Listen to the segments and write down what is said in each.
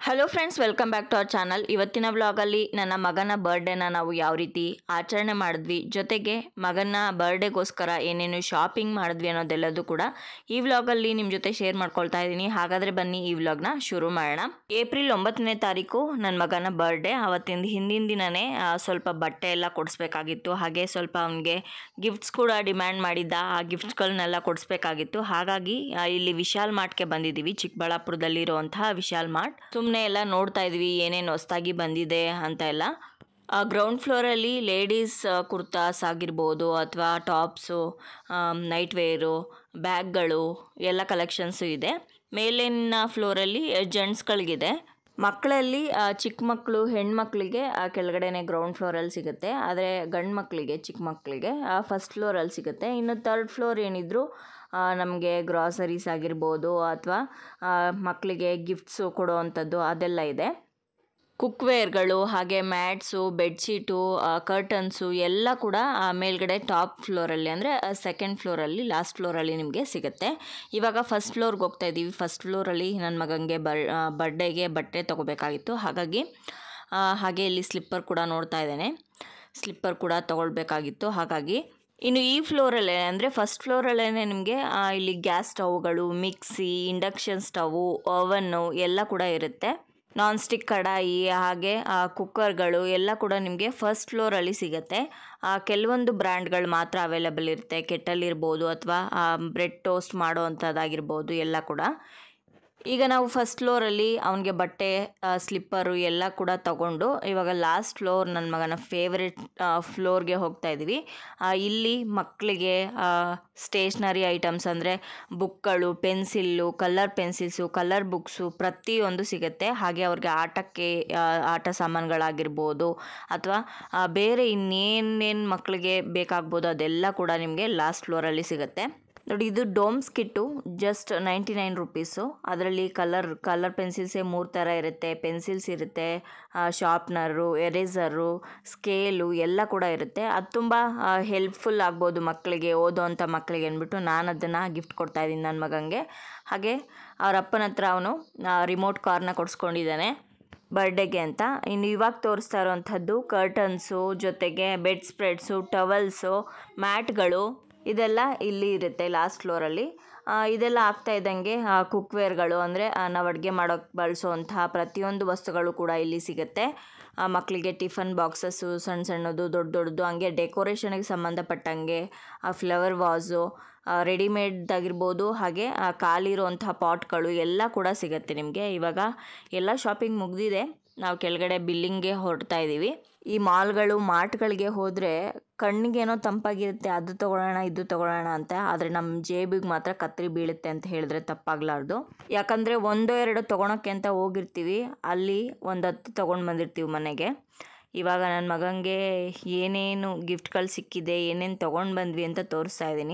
hello friends welcome back to our channel ಇವತ್ತಿನ ವ್ಲಾಗಲ್ಲಿ ನನ್ನ ಮಗನ ಬರ್ಡೇನ ನಾವು ಯಾವ ರೀತಿ ಆಚರಣೆ ಮಾಡಿದ್ವಿ ಜೊತೆಗೆ ಮಗನ ಬರ್ಡೇಗೋಸ್ಕರ ಏನೇನು ಶಾಪಿಂಗ್ ಮಾಡಿದ್ವಿ ಅನ್ನೋದೆಲ್ಲದೂ ಕೂಡ ಈ ವ್ಲಾಗಲ್ಲಿ ನಿಮ್ಮ ಜೊತೆ ಶೇರ್ ಮಾಡ್ಕೊಳ್ತಾ ಇದ್ದೀನಿ ಹಾಗಾದರೆ ಬನ್ನಿ ಈ ವ್ಲಾಗ್ನ ಶುರು ಮಾಡೋಣ ಏಪ್ರಿಲ್ ಒಂಬತ್ತನೇ ತಾರೀಕು ನನ್ನ ಮಗನ ಬರ್ಡೇ ಅವತ್ತಿಂದ ಹಿಂದಿನ ದಿನನೇ ಆ, ಸ್ವಲ್ಪ ಬಟ್ಟೆ ಎಲ್ಲ ಕೊಡಿಸ್ಬೇಕಾಗಿತ್ತು ಹಾಗೆ ಸ್ವಲ್ಪ ಅವನಿಗೆ ಗಿಫ್ಟ್ಸ್ ಕೂಡ ಡಿಮ್ಯಾಂಡ್ ಮಾಡಿದ್ದ ಆ ಗಿಫ್ಟ್ಸ್ಗಳನ್ನೆಲ್ಲ ಕೊಡಿಸ್ಬೇಕಾಗಿತ್ತು ಹಾಗಾಗಿ ಆ, ಇಲ್ಲಿ ವಿಶಾಲ್ ಮಾರ್ಟ್ಗೆ ಬಂದಿದ್ದೀವಿ ಚಿಕ್ಕಬಳ್ಳಾಪುರದಲ್ಲಿರುವಂತಹ ವಿಶಾಲ್ ಮಾರ್ಟ್ ಸುಮ್ಮನೆ ಎಲ್ಲ ನೋಡ್ತಾ ಇದ್ವಿ ಏನೇನು ಹೊಸ್ದಾಗಿ ಬಂದಿದೆ ಅಂತ ಎಲ್ಲ ಗ್ರೌಂಡ್ ಫ್ಲೋರಲ್ಲಿ ಲೇಡೀಸ್ ಕುರ್ತಾಸ್ ಆಗಿರ್ಬೋದು ಅಥವಾ ಟಾಪ್ಸು ನೈಟ್ ವೇರು ಬ್ಯಾಗ್ಗಳು ಎಲ್ಲ ಕಲೆಕ್ಷನ್ಸು ಇದೆ ಮೇಲಿನ ಫ್ಲೋರಲ್ಲಿ ಜೆಂಟ್ಸ್ಗಳಿಗಿದೆ ಮಕ್ಕಳಲ್ಲಿ ಆ, ಚಿಕ್ಕ ಮಕ್ಕಳು ಹೆಣ್ಮಕ್ಳಿಗೆ ಆ, ಕೆಳಗಡೆನೆ ಗ್ರೌಂಡ್ ಫ್ಲೋರಲ್ಲಿ ಸಿಗುತ್ತೆ ಆದರೆ ಗಂಡು ಮಕ್ಕಳಿಗೆ ಚಿಕ್ಕ ಮಕ್ಕಳಿಗೆ ಫಸ್ಟ್ ಫ್ಲೋರಲ್ಲಿ ಸಿಗುತ್ತೆ ಇನ್ನು ತರ್ಡ್ ಫ್ಲೋರ್ ಏನಿದ್ರು ನಮಗೆ ಗ್ರಾಸರೀಸ್ ಆಗಿರ್ಬೋದು ಅಥವಾ ಮಕ್ಕಳಿಗೆ ಗಿಫ್ಟ್ಸು ಕೊಡೋವಂಥದ್ದು ಅದೆಲ್ಲ ಇದೆ ಕುಕ್ವೇರ್ಗಳು ಹಾಗೆ ಮ್ಯಾಟ್ಸು ಬೆಡ್ಶೀಟು ಕರ್ಟನ್ಸು ಎಲ್ಲ ಕೂಡ ಆ, ಮೇಲ್ಗಡೆ ಟಾಪ್ ಫ್ಲೋರಲ್ಲಿ ಅಂದರೆ ಸೆಕೆಂಡ್ ಫ್ಲೋರಲ್ಲಿ ಲಾಸ್ಟ್ ಫ್ಲೋರಲ್ಲಿ ನಿಮಗೆ ಸಿಗುತ್ತೆ ಇವಾಗ ಫಸ್ಟ್ ಫ್ಲೋರ್ಗೆ ಹೋಗ್ತಾ ಇದ್ದೀವಿ ಫಸ್ಟ್ ಫ್ಲೋರಲ್ಲಿ ನನ್ನ ಮಗನಿಗೆ ಬರ್ ಬರ್ಡೇಗೆ ಬಟ್ಟೆ ತೊಗೋಬೇಕಾಗಿತ್ತು ಹಾಗಾಗಿ ಆ, ಹಾಗೆ ಇಲ್ಲಿ ಸ್ಲಿಪ್ಪರ್ ಕೂಡ ನೋಡ್ತಾ ಇದ್ದೇನೆ ಸ್ಲಿಪ್ಪರ್ ಕೂಡ ತೊಗೊಳ್ಬೇಕಾಗಿತ್ತು ಹಾಗಾಗಿ ಇನ್ನು ಈ ಫ್ಲೋರಲ್ಲೇ ಅಂದರೆ ಫಸ್ಟ್ ಫ್ಲೋರಲ್ಲೇ ನಿಮಗೆ ಇಲ್ಲಿ ಗ್ಯಾಸ್ ಸ್ಟವ್ಗಳು ಮಿಕ್ಸಿ ಇಂಡಕ್ಷನ್ ಸ್ಟವು ಓವನ್ನು ಎಲ್ಲ ಕೂಡ ಇರುತ್ತೆ ನಾನ್ ಸ್ಟಿಕ್ ಕಡಾಯಿ ಹಾಗೆ ಆ, ಕುಕ್ಕರ್ಗಳು ಎಲ್ಲ ಕೂಡ ನಿಮಗೆ ಫಸ್ಟ್ ಫ್ಲೋರಲ್ಲಿ ಸಿಗುತ್ತೆ ಆ, ಕೆಲವೊಂದು ಬ್ರ್ಯಾಂಡ್ಗಳು ಮಾತ್ರ ಅವೈಲಬಲ್ ಇರುತ್ತೆ ಕೆಟ್ಟಲ್ ಇರ್ಬೋದು ಅಥವಾ ಬ್ರೆಡ್ ಟೋಸ್ಟ್ ಮಾಡೋ ಅಂಥದ್ದಾಗಿರ್ಬೋದು ಎಲ್ಲ ಕೂಡ ಈಗ ನಾವು ಫಸ್ಟ್ ಫ್ಲೋರಲ್ಲಿ ಅವನಿಗೆ ಬಟ್ಟೆ ಸ್ಲಿಪ್ಪರು ಎಲ್ಲ ಕೂಡ ತಗೊಂಡು ಇವಾಗ ಲಾಸ್ಟ್ ಫ್ಲೋರ್ ನನ್ನ ಮಗನ ಫೇವ್ರೆಟ್ ಫ್ಲೋರ್ಗೆ ಹೋಗ್ತಾ ಇದ್ದೀವಿ ಆ, ಇಲ್ಲಿ ಮಕ್ಕಳಿಗೆ ಸ್ಟೇಷ್ನರಿ ಐಟಮ್ಸ್ ಅಂದರೆ ಬುಕ್ಗಳು pencil colour pencils colour books ಪ್ರತಿಯೊಂದು ಸಿಗುತ್ತೆ ಹಾಗೆ ಅವ್ರಿಗೆ ಆಟಕ್ಕೆ ಆ, ಆಟ ಸಾಮಾನುಗಳಾಗಿರ್ಬೋದು ಅಥವಾ ಬೇರೆ ಇನ್ನೇನೇನು ಮಕ್ಕಳಿಗೆ ಬೇಕಾಗ್ಬೋದು ಅದೆಲ್ಲ ಕೂಡ ನಿಮಗೆ ಲಾಸ್ಟ್ ಫ್ಲೋರಲ್ಲಿ ಸಿಗುತ್ತೆ ನೋಡಿ ಇದು Doms kit just ninety nine rupees ಅದರಲ್ಲಿ ಕಲರ್ ಕಲರ್ ಪೆನ್ಸಿಲ್ಸೇ ಮೂರು ಥರ ಇರುತ್ತೆ ಪೆನ್ಸಿಲ್ಸ್ ಇರುತ್ತೆ ಶಾರ್ಪ್ನರು ಎರೇಸರು ಸ್ಕೇಲು ಎಲ್ಲ ಕೂಡ ಇರುತ್ತೆ ಅದು ತುಂಬ ಹೆಲ್ಪ್ಫುಲ್ ಆಗ್ಬೋದು ಮಕ್ಕಳಿಗೆ ಓದೋ ಅಂಥ ಮಕ್ಕಳಿಗೆ ಅಂದ್ಬಿಟ್ಟು ನಾನು ಅದನ್ನು ಗಿಫ್ಟ್ ಕೊಡ್ತಾ ಇದ್ದೀನಿ ನನ್ನ ಮಗನಿಗೆ ಹಾಗೆ ಅವ್ರ ಅಪ್ಪನ ಹತ್ರ ಅವನು ರಿಮೋಟ್ ಕಾರ್ನ ಕೊಡಿಸ್ಕೊಂಡಿದ್ದಾನೆ ಬರ್ಡೇಗೆ ಅಂತ ಇನ್ನು ಇವಾಗ ತೋರಿಸ್ತಾ ಇರೋವಂಥದ್ದು ಕರ್ಟನ್ಸು ಜೊತೆಗೆ ಬೆಡ್ ಸ್ಪ್ರೆಡ್ಸು ಟವಲ್ಸು ಮ್ಯಾಟ್ಗಳು ಇದೆಲ್ಲ ಇಲ್ಲಿ ಇರುತ್ತೆ ಲಾಸ್ಟ್ ಫ್ಲೋರಲ್ಲಿ ಇದೆಲ್ಲ ಆಗ್ತಾ ಇದ್ದಂಗೆ ಕುಕ್ವೇರ್ಗಳು ಅಂದರೆ ನಾವು ಅಡುಗೆ ಮಾಡೋಕ್ಕೆ ಬಳಸುವಂತಹ ಪ್ರತಿಯೊಂದು ವಸ್ತುಗಳು ಕೂಡ ಇಲ್ಲಿ ಸಿಗುತ್ತೆ ಆ, ಮಕ್ಕಳಿಗೆ ಟಿಫನ್ ಬಾಕ್ಸಸ್ಸು ಸಣ್ಣ ಸಣ್ಣದು ದೊಡ್ಡ ದೊಡ್ಡದು ಹಂಗೆ ಡೆಕೋರೇಷನ್ಗೆ ಸಂಬಂಧಪಟ್ಟಂಗೆ ಆ ಫ್ಲವರ್ ವಾಸು ರೆಡಿಮೇಡ್ದಾಗಿರ್ಬೋದು ಹಾಗೆ ಆ, ಖಾಲಿರುವಂಥ ಪಾಟ್ಗಳು ಎಲ್ಲ ಕೂಡ ಸಿಗುತ್ತೆ ನಿಮಗೆ ಇವಾಗ ಎಲ್ಲ ಶಾಪಿಂಗ್ ಮುಗಿದಿದೆ ನಾವು ಕೆಳಗಡೆ ಬಿಲ್ಲಿಂಗ್ಗೆ ಹೊರಡ್ತಾ ಇದ್ದೀವಿ ಈ ಮಾಲ್ಗಳು ಮಾರ್ಟ್ಗಳಿಗೆ ಹೋದರೆ ಕಣ್ಣಿಗೇನೋ ತಂಪಾಗಿರುತ್ತೆ ಅದು ತೊಗೊಳ್ಳೋಣ ಇದು ತೊಗೊಳ್ಳೋಣ ಅಂತ ಆದರೆ ನಮ್ಮ ಜೇಬಿಗೆ ಮಾತ್ರ ಕತ್ರಿ ಬೀಳುತ್ತೆ ಅಂತ ಹೇಳಿದ್ರೆ ತಪ್ಪಾಗಲಾರ್ದು ಯಾಕಂದರೆ ಒಂದೋ ಎರಡೋ ತೊಗೊಳಕ್ಕೆ ಅಂತ ಹೋಗಿರ್ತೀವಿ ಅಲ್ಲಿ ಒಂದು ಹತ್ತು ತೊಗೊಂಡು ಬಂದಿರ್ತೀವಿ ಮನೆಗೆ ಇವಾಗ ನನ್ನ ಮಗನಿಗೆ ಏನೇನು ಗಿಫ್ಟ್ಗಳು ಸಿಕ್ಕಿದೆ ಏನೇನು ತೊಗೊಂಡು ಬಂದ್ವಿ ಅಂತ ತೋರಿಸ್ತಾ ಇದ್ದೀನಿ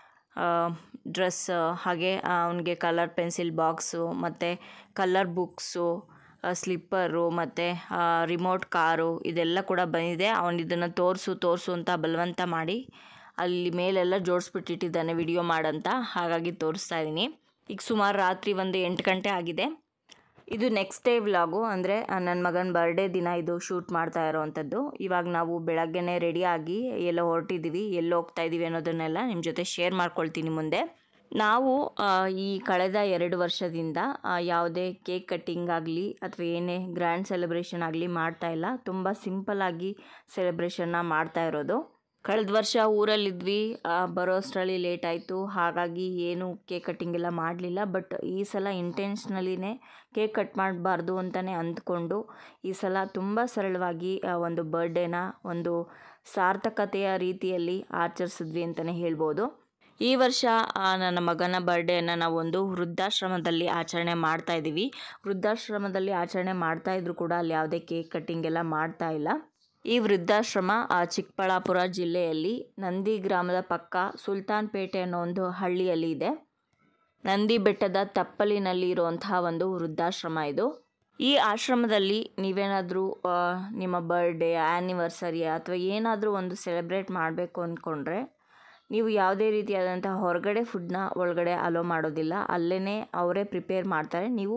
ಡ್ರೆಸ್ ಹಾಗೆ ಅವನಿಗೆ ಕಲರ್ ಪೆನ್ಸಿಲ್ ಬಾಕ್ಸು ಮತ್ತು ಕಲರ್ ಬುಕ್ಸು ಸ್ಲಿಪ್ಪರು ಮತ್ತು ರಿಮೋಟ್ ಕಾರು ಇದೆಲ್ಲ ಕೂಡ ಬಂದಿದೆ ಅವನು ಇದನ್ನು ತೋರಿಸು ತೋರಿಸು ಅಂತ ಬಲವಂತ ಮಾಡಿ ಅಲ್ಲಿ ಮೇಲೆಲ್ಲ ಜೋಡಿಸ್ಬಿಟ್ಟಿಟ್ಟಿದ್ದಾನೆ ವಿಡಿಯೋ ಮಾಡಂತ ಹಾಗಾಗಿ ತೋರಿಸ್ತಾ ಇದ್ದೀನಿ ಈಗ ಸುಮಾರು ರಾತ್ರಿ ಒಂದು ಎಂಟು ಗಂಟೆ ಆಗಿದೆ ಇದು ನೆಕ್ಸ್ಟ್ ಡೇ ವ್ಲಾಗು ಅಂದರೆ ನನ್ನ ಮಗನ ಬರ್ಡೇ ದಿನ ಇದು ಶೂಟ್ ಮಾಡ್ತಾ ಇರೋವಂಥದ್ದು ಇವಾಗ ನಾವು ಬೆಳಗ್ಗೆನೇ ರೆಡಿಯಾಗಿ ಎಲ್ಲ ಹೊರಟಿದ್ದೀವಿ ಎಲ್ಲಿ ಹೋಗ್ತಾ ಇದ್ದೀವಿ ಅನ್ನೋದನ್ನೆಲ್ಲ ನಿಮ್ಮ ಜೊತೆ ಶೇರ್ ಮಾಡ್ಕೊಳ್ತೀನಿ ಮುಂದೆ ನಾವು ಆ, ಈ ಕಳೆದ ಎರಡು ವರ್ಷದಿಂದ ಆ, ಯಾವುದೇ ಕೇಕ್ ಕಟ್ಟಿಂಗ್ ಆಗಲಿ ಅಥವಾ ಏನೇ ಗ್ರ್ಯಾಂಡ್ ಸೆಲೆಬ್ರೇಷನ್ ಆಗಲಿ ಮಾಡ್ತಾ ಇಲ್ಲ ತುಂಬ ಸಿಂಪಲ್ಲಾಗಿ ಸೆಲೆಬ್ರೇಷನ್ನ ಮಾಡ್ತಾ ಇರೋದು ಕಳೆದ ವರ್ಷ ಊರಲ್ಲಿದ್ವಿ ಆ, ಬರೋ ಅಷ್ಟರಲ್ಲಿ ಲೇಟ್ ಆಯಿತು ಹಾಗಾಗಿ ಏನು ಕೇಕ್ ಕಟ್ಟಿಂಗ್ ಎಲ್ಲ ಮಾಡಲಿಲ್ಲ ಬಟ್ ಈ ಸಲ ಇಂಟೆನ್ಷ್ನಲಿನೇ ಕೇಕ್ ಕಟ್ ಮಾಡಬಾರ್ದು ಅಂತಲೇ ಅಂದ್ಕೊಂಡು ಈ ಸಲ ತುಂಬ ಸರಳವಾಗಿ ಆ, ಒಂದು ಬರ್ಡೇನ ಒಂದು ಸಾರ್ಥಕತೆಯ ರೀತಿಯಲ್ಲಿ ಆಚರಿಸಿದ್ವಿ ಅಂತಲೇ ಹೇಳ್ಬೋದು ಈ ವರ್ಷ ಆ, ನನ್ನ ಮಗನ ಬರ್ಡೇನ ನಾವು ಒಂದು ವೃದ್ಧಾಶ್ರಮದಲ್ಲಿ ಆಚರಣೆ ಮಾಡ್ತಾ ಇದ್ದೀವಿ ವೃದ್ಧಾಶ್ರಮದಲ್ಲಿ ಆಚರಣೆ ಮಾಡ್ತಾ ಇದ್ರು ಕೂಡ ಅಲ್ಲಿ ಯಾವುದೇ ಕೇಕ್ ಕಟ್ಟಿಂಗ್ ಎಲ್ಲ ಮಾಡ್ತಾ ಇಲ್ಲ ಈ ವೃದ್ಧಾಶ್ರಮ ಆ, ಚಿಕ್ಕಬಳ್ಳಾಪುರ ಜಿಲ್ಲೆಯಲ್ಲಿ ನಂದಿ ಗ್ರಾಮದ ಪಕ್ಕ ಸುಲ್ತಾನ್ಪೇಟೆ ಅನ್ನೋ ಒಂದು ಹಳ್ಳಿಯಲ್ಲಿ ಇದೆ ನಂದಿ ಬೆಟ್ಟದ ತಪ್ಪಲಿನಲ್ಲಿ ಇರುವಂತಹ ಒಂದು ವೃದ್ಧಾಶ್ರಮ ಇದು ಈ ಆಶ್ರಮದಲ್ಲಿ ನೀವೇನಾದರೂ ನಿಮ್ಮ ಬರ್ಡೇ ಆ್ಯನಿವರ್ಸರಿ ಅಥವಾ ಏನಾದರೂ ಒಂದು ಸೆಲೆಬ್ರೇಟ್ ಮಾಡಬೇಕು ಅಂದ್ಕೊಂಡ್ರೆ ನೀವು ಯಾವುದೇ ರೀತಿಯಾದಂಥ ಹೊರಗಡೆ ಫುಡ್ನ ಒಳಗಡೆ ಅಲೋ ಮಾಡೋದಿಲ್ಲ ಅಲ್ಲೇ ಅವರೇ ಪ್ರಿಪೇರ್ ಮಾಡ್ತಾರೆ ನೀವು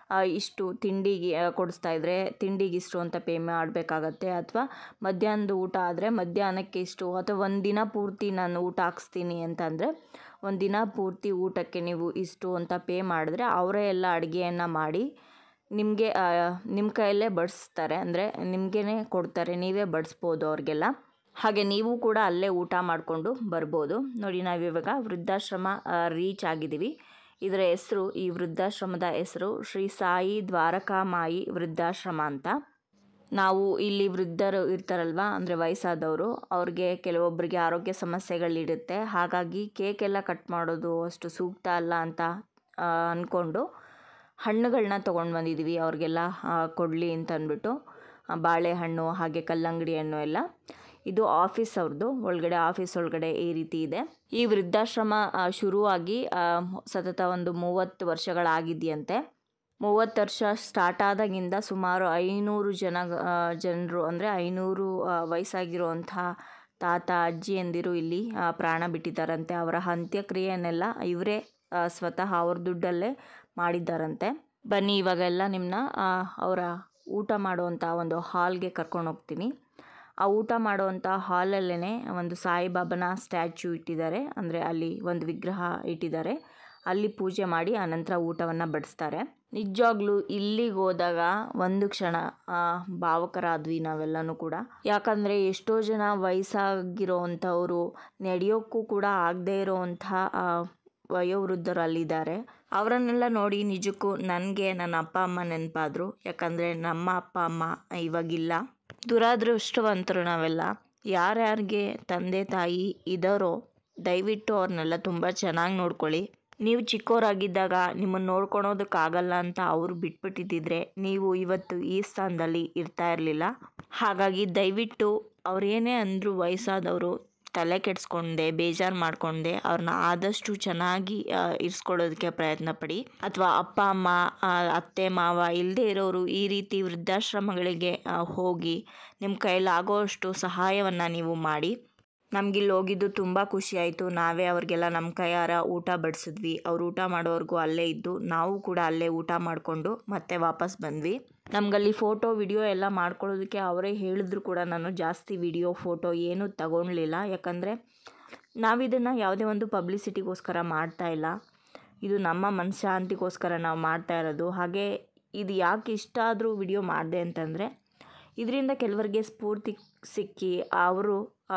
ಆ, ಇಷ್ಟು ತಿಂಡಿಗೆ ಆ, ಕೊಡಿಸ್ತಾ ಇದ್ರೆ ತಿಂಡಿಗೆ ಇಷ್ಟು ಅಂತ ಪೇ ಮಾಡಬೇಕಾಗತ್ತೆ ಅಥವಾ ಮಧ್ಯಾಹ್ನದ ಊಟ ಆದರೆ ಮಧ್ಯಾಹ್ನಕ್ಕೆ ಇಷ್ಟು ಅಥವಾ ಒಂದು ದಿನ ಪೂರ್ತಿ ನಾನು ಊಟ ಹಾಕ್ಸ್ತೀನಿ ಅಂತಂದರೆ ಒಂದು ದಿನ ಪೂರ್ತಿ ಊಟಕ್ಕೆ ನೀವು ಇಷ್ಟು ಅಂತ ಪೇ ಮಾಡಿದ್ರೆ ಅವರೇ ಎಲ್ಲ ಅಡುಗೆಯನ್ನು ಮಾಡಿ ನಿಮಗೆ ನಿಮ್ಮ ಕೈಯಲ್ಲೇ ಬಡಿಸ್ತಾರೆ ಅಂದರೆ ನಿಮಗೇ ಕೊಡ್ತಾರೆ ನೀವೇ ಬಡಿಸ್ಬೋದು ಅವ್ರಿಗೆಲ್ಲ ಹಾಗೆ ನೀವು ಕೂಡ ಅಲ್ಲೇ ಊಟ ಮಾಡಿಕೊಂಡು ಬರ್ಬೋದು ನೋಡಿ ನಾವಿವಾಗ ವೃದ್ಧಾಶ್ರಮ ರೀಚ್ ಆಗಿದ್ದೀವಿ ಇದರ ಹೆಸರು ಈ ವೃದ್ಧಾಶ್ರಮದ ಹೆಸರು ಶ್ರೀ ಸಾಯಿ ದ್ವಾರಕಾಮಾಯಿ ವೃದ್ಧಾಶ್ರಮ ಅಂತ ನಾವು ಇಲ್ಲಿ ವೃದ್ಧರು ಇರ್ತಾರಲ್ವ ಅಂದರೆ ವಯಸ್ಸಾದವರು ಅವ್ರಿಗೆ ಕೆಲವೊಬ್ಬರಿಗೆ ಆರೋಗ್ಯ ಸಮಸ್ಯೆಗಳಿರುತ್ತೆ ಹಾಗಾಗಿ ಕೇಕ್ ಎಲ್ಲ ಕಟ್ ಮಾಡೋದು ಅಷ್ಟು ಸೂಕ್ತ ಅಲ್ಲ ಅಂತ ಆ, ಅಂದ್ಕೊಂಡು ಹಣ್ಣುಗಳನ್ನ ತೊಗೊಂಡು ಬಂದಿದ್ದೀವಿ ಅವ್ರಿಗೆಲ್ಲ ಕೊಡಲಿ ಅಂತ ಅಂದ್ಬಿಟ್ಟು ಆ, ಬಾಳೆಹಣ್ಣು ಹಾಗೆ ಕಲ್ಲಂಗಡಿ ಹಣ್ಣು ಎಲ್ಲ ಇದು ಆಫೀಸ್ ಅವ್ರದ್ದು ಒಳಗಡೆ ಆಫೀಸ್ ಒಳಗಡೆ ಈ ರೀತಿ ಇದೆ ಈ ವೃದ್ಧಾಶ್ರಮ ಆ, ಶುರುವಾಗಿ ಆ, ಸತತ ಒಂದು ಮೂವತ್ತು ವರ್ಷಗಳಾಗಿದೆಯಂತೆ ಮೂವತ್ತು ವರ್ಷ ಸ್ಟಾರ್ಟ್ ಆದಾಗಿಂದ ಸುಮಾರು ಐನೂರು ಜನ ಜನರು ಅಂದರೆ ಐನೂರು ಆ, ವಯಸ್ಸಾಗಿರುವಂಥ ತಾತ ಅಜ್ಜಿಯಂದಿರು ಇಲ್ಲಿ ಆ, ಪ್ರಾಣ ಬಿಟ್ಟಿದ್ದಾರಂತೆ ಅವರ ಅಂತ್ಯಕ್ರಿಯೆಯನ್ನೆಲ್ಲ ಇವರೇ ಸ್ವತಃ ಅವ್ರ ದುಡ್ಡಲ್ಲೇ ಮಾಡಿದ್ದಾರಂತೆ ಬನ್ನಿ ಇವಾಗೆಲ್ಲ ನಿಮ್ಮನ್ನ ಅವರ ಊಟ ಮಾಡುವಂಥ ಒಂದು ಹಾಲ್ಗೆ ಕರ್ಕೊಂಡು ಹೋಗ್ತೀನಿ ಆ ಊಟ ಮಾಡುವಂಥ ಹಾಲಲ್ಲೇ ಒಂದು ಸಾಯಿಬಾಬನ ಸ್ಟ್ಯಾಚ್ಯೂ ಇಟ್ಟಿದ್ದಾರೆ ಅಂದರೆ ಅಲ್ಲಿ ಒಂದು ವಿಗ್ರಹ ಇಟ್ಟಿದ್ದಾರೆ ಅಲ್ಲಿ ಪೂಜೆ ಮಾಡಿ ಆನಂತರ ಊಟವನ್ನು ಬಡಿಸ್ತಾರೆ ನಿಜವಾಗ್ಲೂ ಇಲ್ಲಿಗೆ ಹೋದಾಗ ಒಂದು ಕ್ಷಣ ಆ, ಭಾವಕರಾದ್ವಿ ನಾವೆಲ್ಲನೂ ಕೂಡ ಯಾಕಂದರೆ ಎಷ್ಟೋ ಜನ ವಯಸ್ಸಾಗಿರೋವಂಥವ್ರು ನಡೆಯೋಕ್ಕೂ ಕೂಡ ಆಗದೇ ಇರೋವಂಥ ಆ, ವಯೋವೃದ್ಧರು ಅಲ್ಲಿದ್ದಾರೆ ಅವರನ್ನೆಲ್ಲ ನೋಡಿ ನಿಜಕ್ಕೂ ನನಗೆ ನನ್ನ ಅಪ್ಪ ಅಮ್ಮ ನೆನಪಾದರು ಯಾಕಂದರೆ ನಮ್ಮ ಅಪ್ಪ ಅಮ್ಮ ಇವಾಗಿಲ್ಲ ದುರಾದೃಷ್ಟವಂತರು ನಾವೆಲ್ಲ ಯಾರ್ಯಾರಿಗೆ ತಂದೆ ತಾಯಿ ಇದ್ದಾರೋ ದಯವಿಟ್ಟು ಅವ್ರನ್ನೆಲ್ಲ ತುಂಬ ಚೆನ್ನಾಗಿ ನೋಡ್ಕೊಳ್ಳಿ ನೀವು ಚಿಕ್ಕವರಾಗಿದ್ದಾಗ ನಿಮ್ಮನ್ನು ನೋಡ್ಕೊಳೋದಕ್ಕಾಗಲ್ಲ ಅಂತ ಅವರು ಬಿಟ್ಬಿಟ್ಟಿದ್ದಿದ್ರೆ ನೀವು ಇವತ್ತು ಈ ಸ್ಥಾನದಲ್ಲಿ ಇರ್ತಾ ಇರಲಿಲ್ಲ ಹಾಗಾಗಿ ದಯವಿಟ್ಟು ಅವ್ರೇನೇ ಅಂದರೂ ವಯಸ್ಸಾದವರು ತಲೆ ಕೆಡಿಸ್ಕೊಂಡೆ ಬೇಜಾರು ಮಾಡ್ಕೊಂಡೆ ಅವ್ರನ್ನ ಆದಷ್ಟು ಚೆನ್ನಾಗಿ ಆ, ಇರಿಸ್ಕೊಳ್ಳೋದಕ್ಕೆ ಪ್ರಯತ್ನ ಪಡಿ ಅಥವಾ ಅಪ್ಪ ಅಮ್ಮ ಆ, ಅತ್ತೆ ಮಾವ ಇಲ್ಲದೆ ಇರೋರು ಈ ರೀತಿ ವೃದ್ಧಾಶ್ರಮಗಳಿಗೆ ಆ, ಹೋಗಿ ನಿಮ್ಮ ಕೈಲಾಗೋ ಅಷ್ಟು ಸಹಾಯವನ್ನು ನೀವು ಮಾಡಿ ನಮಗಿಲ್ಲಿ ಹೋಗಿದ್ದು ತುಂಬ ಖುಷಿ ಆಯಿತು ನಾವೇ ಅವ್ರಿಗೆಲ್ಲ ನಮ್ಮ ಕೈಯಾರ ಊಟ ಬಡಿಸಿದ್ವಿ ಅವ್ರು ಊಟ ಮಾಡೋವರೆಗೂ ಅಲ್ಲೇ ಇದ್ದು ನಾವು ಕೂಡ ಅಲ್ಲೇ ಊಟ ಮಾಡಿಕೊಂಡು ಮತ್ತೆ ವಾಪಸ್ ಬಂದ್ವಿ ನಮಗಲ್ಲಿ ಫೋಟೋ ವಿಡಿಯೋ ಎಲ್ಲ ಮಾಡ್ಕೊಳ್ಳೋದಕ್ಕೆ ಅವರೇ ಹೇಳಿದ್ರು ಕೂಡ ನಾನು ಜಾಸ್ತಿ ವಿಡಿಯೋ ಫೋಟೋ ಏನೂ ತಗೊಳ್ಲಿಲ್ಲ ಯಾಕಂದರೆ ನಾವಿದನ್ನು ಯಾವುದೇ ಒಂದು ಪಬ್ಲಿಸಿಟಿಗೋಸ್ಕರ ಮಾಡ್ತಾ ಇಲ್ಲ ಇದು ನಮ್ಮ ಮನಃಶಾಂತಿಗೋಸ್ಕರ ನಾವು ಮಾಡ್ತಾ ಇರೋದು ಹಾಗೆ ಇದು ಯಾಕೆ ಇಷ್ಟ ಆದರೂ ವಿಡಿಯೋ ಮಾಡಿದೆ ಅಂತಂದರೆ ಇದರಿಂದ ಕೆಲವರಿಗೆ ಸ್ಫೂರ್ತಿ ಸಿಕ್ಕಿ ಅವರು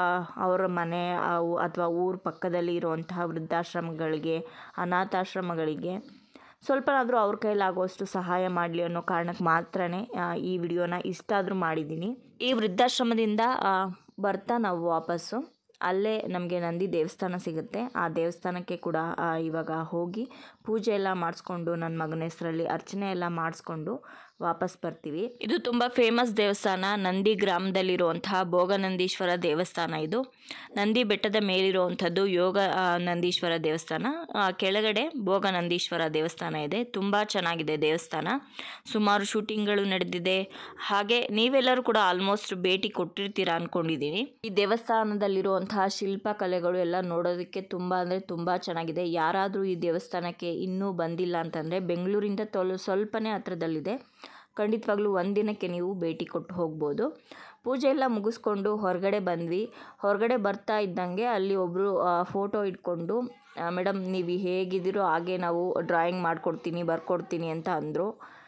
ಅವರ ಮನೆ ಅಥವಾ ಊರ ಪಕ್ಕದಲ್ಲಿ ಇರುವಂತಹ ವೃದ್ಧಾಶ್ರಮಗಳಿಗೆ ಅನಾಥಾಶ್ರಮಗಳಿಗೆ ಸ್ವಲ್ಪನಾದರೂ ಅವ್ರ ಕೈಲಾಗುವಷ್ಟು ಸಹಾಯ ಮಾಡಲಿ ಅನ್ನೋ ಕಾರಣಕ್ಕೆ ಮಾತ್ರನೇ ಆ, ಈ ವಿಡಿಯೋನ ಇಷ್ಟ ಆದರೂ ಮಾಡಿದ್ದೀನಿ ಈ ವೃದ್ಧಾಶ್ರಮದಿಂದ ಆ, ಬರ್ತಾ ನಾವು ವಾಪಸ್ಸು ಅಲ್ಲೇ ನಮಗೆ ನಂದಿ ದೇವಸ್ಥಾನ ಸಿಗುತ್ತೆ ಆ ದೇವಸ್ಥಾನಕ್ಕೆ ಕೂಡ ಆ, ಇವಾಗ ಹೋಗಿ ಪೂಜೆ ಎಲ್ಲ ಮಾಡಿಸ್ಕೊಂಡು ನನ್ನ ಮಗನ ಹೆಸರಲ್ಲಿ ಅರ್ಚನೆ ಎಲ್ಲ ಮಾಡಿಸ್ಕೊಂಡು ವಾಪಸ್ ಬರ್ತೀವಿ ಇದು ತುಂಬ ಫೇಮಸ್ ದೇವಸ್ಥಾನ ನಂದಿ ಗ್ರಾಮದಲ್ಲಿರುವಂತಹ ಭೋಗನಂದೀಶ್ವರ ದೇವಸ್ಥಾನ ಇದು ನಂದಿ ಬೆಟ್ಟದ ಮೇಲಿರುವಂಥದ್ದು ಯೋಗ ಆ, ನಂದೀಶ್ವರ ದೇವಸ್ಥಾನ ಆ, ಕೆಳಗಡೆ ಭೋಗನಂದೀಶ್ವರ ದೇವಸ್ಥಾನ ಇದೆ ತುಂಬ ಚೆನ್ನಾಗಿದೆ ದೇವಸ್ಥಾನ ಸುಮಾರು ಶೂಟಿಂಗ್ಗಳು ನಡೆದಿದೆ ಹಾಗೆ ನೀವೆಲ್ಲರೂ ಕೂಡ ಆಲ್ಮೋಸ್ಟ್ ಭೇಟಿ ಕೊಟ್ಟಿರ್ತೀರಾ ಅಂದ್ಕೊಂಡಿದ್ದೀನಿ ಈ ದೇವಸ್ಥಾನದಲ್ಲಿರುವಂತಹ ಶಿಲ್ಪಕಲೆಗಳು ಎಲ್ಲ ನೋಡೋದಕ್ಕೆ ತುಂಬ ಅಂದರೆ ತುಂಬ ಚೆನ್ನಾಗಿದೆ ಯಾರಾದರೂ ಈ ದೇವಸ್ಥಾನಕ್ಕೆ ಇನ್ನೂ ಬಂದಿಲ್ಲ ಅಂತಂದರೆ ಬೆಂಗಳೂರಿಂದ ತೊಲ್ ಸ್ವಲ್ಪನೇ ಹತ್ರದಲ್ಲಿದೆ ಖಂಡಿತವಾಗ್ಲೂ ಒಂದಿನಕ್ಕೆ ನೀವು ಭೇಟಿ ಕೊಟ್ಟು ಹೋಗ್ಬೋದು ಪೂಜೆ ಎಲ್ಲ ಮುಗಿಸ್ಕೊಂಡು ಹೊರಗಡೆ ಬಂದ್ವಿ ಹೊರಗಡೆ ಬರ್ತಾ ಇದ್ದಂಗೆ ಅಲ್ಲಿ ಒಬ್ಬರು ಫೋಟೋ ಇಟ್ಕೊಂಡು ಮೇಡಮ್ ನೀವು ಹೇಗಿದ್ದೀರೋ ಹಾಗೆ ನಾವು ಡ್ರಾಯಿಂಗ್ ಮಾಡಿಕೊಡ್ತೀನಿ ಬರ್ಕೊಡ್ತೀನಿ ಅಂತ ಅಂದರು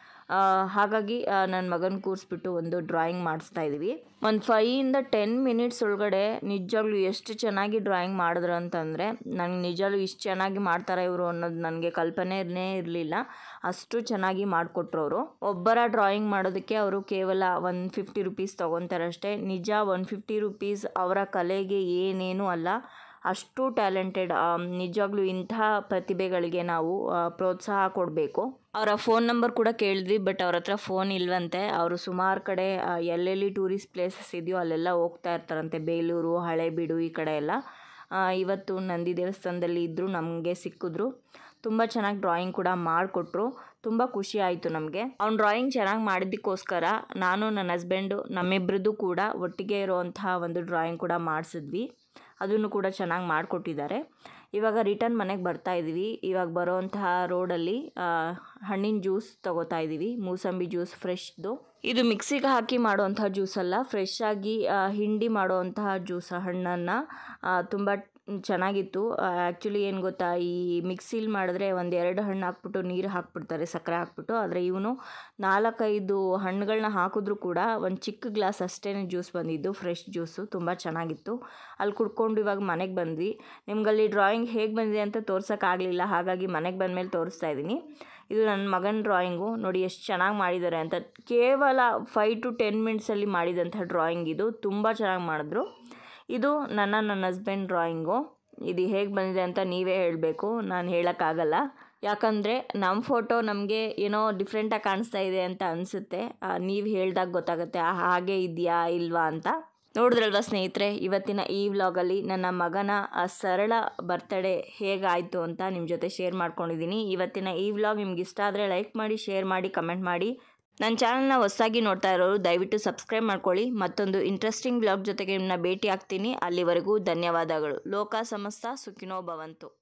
ಹಾಗಾಗಿ ನನ್ನ ಮಗನ ಕೂರಿಸ್ಬಿಟ್ಟು ಒಂದು ಡ್ರಾಯಿಂಗ್ ಮಾಡಿಸ್ತಾ ಇದ್ದೀವಿ ಒಂದು ಫೈಯಿಂದ ಟೆನ್ ಮಿನಿಟ್ಸ್ ಒಳಗಡೆ ನಿಜವಾಗ್ಲೂ ಎಷ್ಟು ಚೆನ್ನಾಗಿ ಡ್ರಾಯಿಂಗ್ ಮಾಡಿದ್ರು ಅಂತಂದರೆ ನನಗೆ ನಿಜವಾಗ್ಲೂ ಇಷ್ಟು ಚೆನ್ನಾಗಿ ಮಾಡ್ತಾರೆ ಇವರು ಅನ್ನೋದು ನನಗೆ ಕಲ್ಪನೆನೇ ಇರಲಿಲ್ಲ ಅಷ್ಟು ಚೆನ್ನಾಗಿ ಮಾಡಿಕೊಟ್ರು ಅವರು ಒಬ್ಬರ ಡ್ರಾಯಿಂಗ್ ಮಾಡೋದಕ್ಕೆ ಅವರು ಕೇವಲ ಒನ್ ಫಿಫ್ಟಿ ರುಪೀಸ್ ತೊಗೊತಾರೆ ಅಷ್ಟೇ ನಿಜ ಒನ್ ಫಿಫ್ಟಿ ರುಪೀಸ್ ಅವರ ಕಲೆಗೆ ಏನೇನೂ ಅಲ್ಲ ಅಷ್ಟು ಟ್ಯಾಲೆಂಟೆಡ್ ನಿಜವಾಗ್ಲೂ ಇಂತಹ ಪ್ರತಿಭೆಗಳಿಗೆ ನಾವು ಆ, ಪ್ರೋತ್ಸಾಹ ಕೊಡಬೇಕು ಅವರ ಫೋನ್ ನಂಬರ್ ಕೂಡ ಕೇಳಿದ್ವಿ ಬಟ್ ಅವ್ರ ಹತ್ರ ಫೋನ್ ಇಲ್ವಂತೆ ಅವರು ಸುಮಾರು ಕಡೆ ಆ, ಎಲ್ಲೆಲ್ಲಿ ಟೂರಿಸ್ಟ್ ಪ್ಲೇಸಸ್ ಇದೆಯೋ ಅಲ್ಲೆಲ್ಲ ಹೋಗ್ತಾ ಇರ್ತಾರಂತೆ ಬೇಲೂರು ಹಳೇಬೀಡು ಈ ಕಡೆ ಎಲ್ಲ ಆ, ಇವತ್ತು ನಂದಿ ದೇವಸ್ಥಾನದಲ್ಲಿ ಇದ್ದರು ನಮಗೆ ಸಿಕ್ಕಿದ್ರು ತುಂಬ ಚೆನ್ನಾಗಿ ಡ್ರಾಯಿಂಗ್ ಕೂಡ ಮಾಡಿಕೊಟ್ರು ತುಂಬ ಖುಷಿ ಆಯಿತು ನಮಗೆ ಅವ್ನು ಡ್ರಾಯಿಂಗ್ ಚೆನ್ನಾಗಿ ಮಾಡಿದ್ದಕ್ಕೋಸ್ಕರ ನಾನು ನನ್ನ ಹಸ್ಬೆಂಡು ನಮ್ಮಿಬ್ಬರದ್ದು ಕೂಡ ಒಟ್ಟಿಗೆ ಇರುವಂತಹ ಒಂದು ಡ್ರಾಯಿಂಗ್ ಕೂಡ ಮಾಡಿಸಿದ್ವಿ ಅದನ್ನು ಕೂಡ ಚೆನ್ನಾಗಿ ಮಾಡಿಕೊಟ್ಟಿದ್ದಾರೆ ಇವಾಗ ರಿಟರ್ನ್ ಮನೆಗೆ ಬರ್ತಾ ಇದ್ದೀವಿ ಇವಾಗ ಬರೋವಂತಹ ರೋಡಲ್ಲಿ ಹಣ್ಣಿನ ಜ್ಯೂಸ್ ತಗೋತಾ ಇದ್ದೀವಿ ಮೂಸಂಬಿ ಜ್ಯೂಸ್ ಫ್ರೆಶ್ದು ಇದು ಮಿಕ್ಸಿಗೆ ಹಾಕಿ ಮಾಡುವಂತಹ ಜ್ಯೂಸ್ ಅಲ್ಲ ಫ್ರೆಶ್ ಆಗಿ ಆ, ಹಿಂಡಿ ಮಾಡುವಂತಹ ಜ್ಯೂಸ್ ಹಣ್ಣನ್ನು ತುಂಬ ಚೆನ್ನಾಗಿತ್ತು ಆ್ಯಕ್ಚುಲಿ ಏನು ಗೊತ್ತಾ ಈ ಮಿಕ್ಸಿಲಿ ಮಾಡಿದ್ರೆ ಒಂದು ಎರಡು ಹಣ್ಣು ಹಾಕ್ಬಿಟ್ಟು ನೀರು ಹಾಕ್ಬಿಡ್ತಾರೆ ಸಕ್ಕರೆ ಹಾಕ್ಬಿಟ್ಟು ಆದರೆ ಇವನು ನಾಲ್ಕೈದು ಹಣ್ಣುಗಳನ್ನ ಹಾಕಿದ್ರೂ ಕೂಡ ಒಂದು ಚಿಕ್ಕ ಗ್ಲಾಸ್ ಅಷ್ಟೇ ಜ್ಯೂಸ್ ಬಂದಿದ್ದು ಫ್ರೆಶ್ ಜ್ಯೂಸು ತುಂಬ ಚೆನ್ನಾಗಿತ್ತು ಅಲ್ಲಿ ಕುಡ್ಕೊಂಡು ಇವಾಗ ಮನೆಗೆ ಬಂದ್ವಿ ನಿಮ್ಗಲ್ಲಿ ಡ್ರಾಯಿಂಗ್ ಹೇಗೆ ಬಂದಿದೆ ಅಂತ ತೋರ್ಸೋಕ್ಕಾಗಲಿಲ್ಲ ಹಾಗಾಗಿ ಮನೆಗೆ ಬಂದಮೇಲೆ ತೋರಿಸ್ತಾ ಇದ್ದೀನಿ ಇದು ನನ್ನ ಮಗನ ಡ್ರಾಯಿಂಗು ನೋಡಿ ಎಷ್ಟು ಚೆನ್ನಾಗಿ ಮಾಡಿದ್ದಾರೆ ಅಂತ ಕೇವಲ ಫೈವ್ ಟು ಟೆನ್ ಮಿನಿಟ್ಸಲ್ಲಿ ಮಾಡಿದಂಥ ಡ್ರಾಯಿಂಗ್ ಇದು ತುಂಬ ಚೆನ್ನಾಗಿ ಮಾಡಿದ್ರು ಇದು ನನ್ನ ನನ್ನ ಹಸ್ಬೆಂಡ್ ಡ್ರಾಯಿಂಗು ಇದು ಹೇಗೆ ಬಂದಿದೆ ಅಂತ ನೀವೇ ಹೇಳಬೇಕು ನಾನು ಹೇಳೋಕ್ಕಾಗಲ್ಲ ಯಾಕಂದರೆ ನಮ್ಮ ಫೋಟೋ ನಮಗೆ ಏನೋ ಡಿಫ್ರೆಂಟಾಗಿ ಕಾಣಿಸ್ತಾ ಇದೆ ಅಂತ ಅನಿಸುತ್ತೆ ನೀವು ಹೇಳ್ದಾಗ ಗೊತ್ತಾಗುತ್ತೆ ಆ, ಹಾಗೆ ಇದೆಯಾ ಇಲ್ವಾ ಅಂತ ನೋಡಿದ್ರಲ್ವ ಸ್ನೇಹಿತರೆ ಇವತ್ತಿನ ಈ ವ್ಲಾಗಲ್ಲಿ ನನ್ನ ಮಗನ ಆ ಸರಳ ಬರ್ತಡೇ ಹೇಗಾಯಿತು ಅಂತ ನಿಮ್ಮ ಜೊತೆ ಶೇರ್ ಮಾಡ್ಕೊಂಡಿದ್ದೀನಿ ಇವತ್ತಿನ ಈ ವ್ಲಾಗ್ ನಿಮ್ಗೆ ಇಷ್ಟ ಆದರೆ ಲೈಕ್ ಮಾಡಿ ಶೇರ್ ಮಾಡಿ ಕಮೆಂಟ್ ಮಾಡಿ ನನ್ನ ಚಾನಲ್ನ ಹೊಸದಾಗಿ ನೋಡ್ತಾ ಇರೋರು ದಯವಿಟ್ಟು ಸಬ್ಸ್ಕ್ರೈಬ್ ಮಾಡ್ಕೊಳ್ಳಿ ಮತ್ತೊಂದು ಇಂಟ್ರೆಸ್ಟಿಂಗ್ ವ್ಲಾಗ್ ಜೊತೆಗೆ ನಿಮ್ಮನ್ನ ಭೇಟಿ ಆಗ್ತೀನಿ ಅಲ್ಲಿವರೆಗೂ ಧನ್ಯವಾದಗಳು ಲೋಕ ಸಮಸ್ತ ಸುಖಿನೋ ಭವಂತು